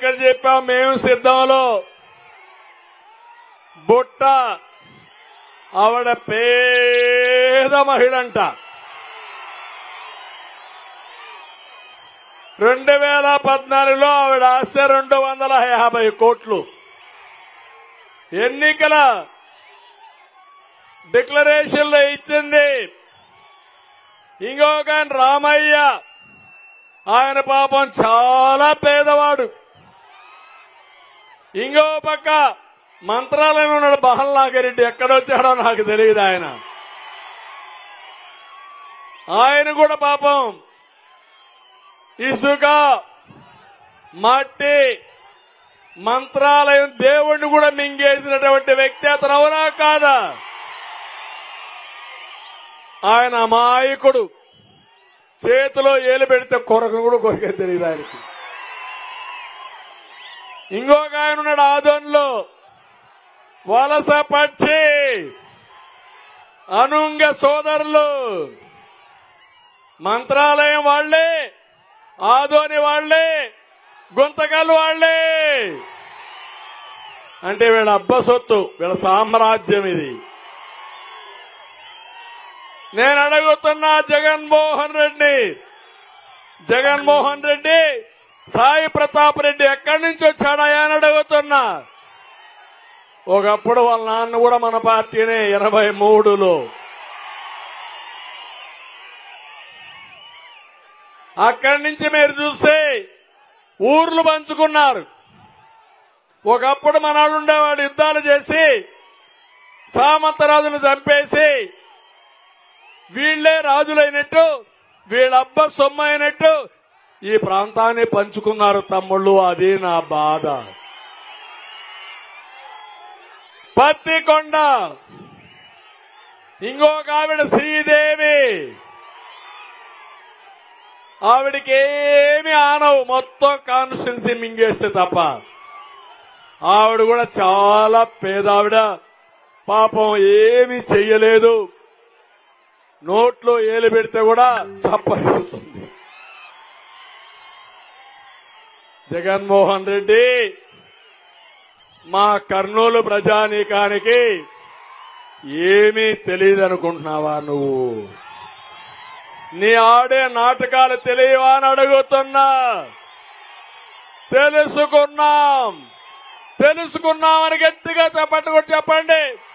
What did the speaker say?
ఇక్కడ చెప్పాం మేము సిద్ధంలో బుట్ట ఆవిడ పేద మహిళంట రెండు వేల పద్నాలుగులో ఆవిడ ఆస్తి రెండు వందల యాభై కోట్లు ఎన్నికల డిక్లరేషన్ లో ఇచ్చింది ఇంకొక ఆయన రామయ్య ఆయన పాపం చాలా పేదవాడు ఇంకో పక్క మంత్రాలయం ఉన్నాడు బహల్నాగిరెడ్డి ఎక్కడొచ్చాడో నాకు తెలియదు ఆయన ఆయన కూడా పాపం ఇసుక మట్టి మంత్రాలయం దేవుణ్ణి కూడా మింగేసినటువంటి వ్యక్తి అతను అవునా కాదా ఆయన అమాయకుడు చేతిలో ఏలు పెడితే కొరకను కూడా కొరకే తెలియదు ఆయనకి ఇంకొక ఆయన ఉన్నాడు ఆదోన్లో వలస పక్షి అనుంగ సోదరులు మంత్రాలయం వాళ్లే ఆదోని వాళ్లే గుంతకల్ వాళ్లే అంటే వీళ్ళ అబ్బ సొత్తు వీళ్ళ సామ్రాజ్యం ఇది నేను అడుగుతున్నా జగన్మోహన్ రెడ్డి జగన్మోహన్ రెడ్డి సాయి ప్రతాప్ రెడ్డి ఎక్కడి నుంచి వచ్చాడా అని అడుగుతున్నా ఒకప్పుడు వాళ్ళ నాన్న కూడా మన పార్టీనే ఎనభై మూడులో అక్కడి నుంచి మీరు చూస్తే ఊర్లు పంచుకున్నారు ఒకప్పుడు మనాడు ఉండేవాడు యుద్ధాలు చేసి సామంతరాజును చంపేసి వీళ్లే రాజులైనట్టు వీళ్ళబ్బ సొమ్ము అయినట్టు ఈ ప్రాంతాన్ని పంచుకున్నారు తమ్ముళ్ళు అది నా బాధ పత్తికొండ ఇంకొక ఆవిడ శ్రీదేవి ఆవిడకి ఏమి ఆనవు మొత్తం కాన్స్టిట్యున్సీ మింగేస్తే తప్ప ఆవిడ కూడా చాలా పేదావిడ పాపం ఏమీ చెయ్యలేదు నోట్లో ఏలు పెడితే కూడా చప్పరిస్తుంది జగన్మోహన్ రెడ్డి మా కర్నూలు ప్రజానీకానికి ఏమీ తెలియదు అనుకుంటున్నావా నువ్వు నీ ఆడే నాటకాలు తెలియవా అని అడుగుతున్నా తెలుసుకున్నాం తెలుసుకున్నామని గట్టిగా చెప్పండి చెప్పండి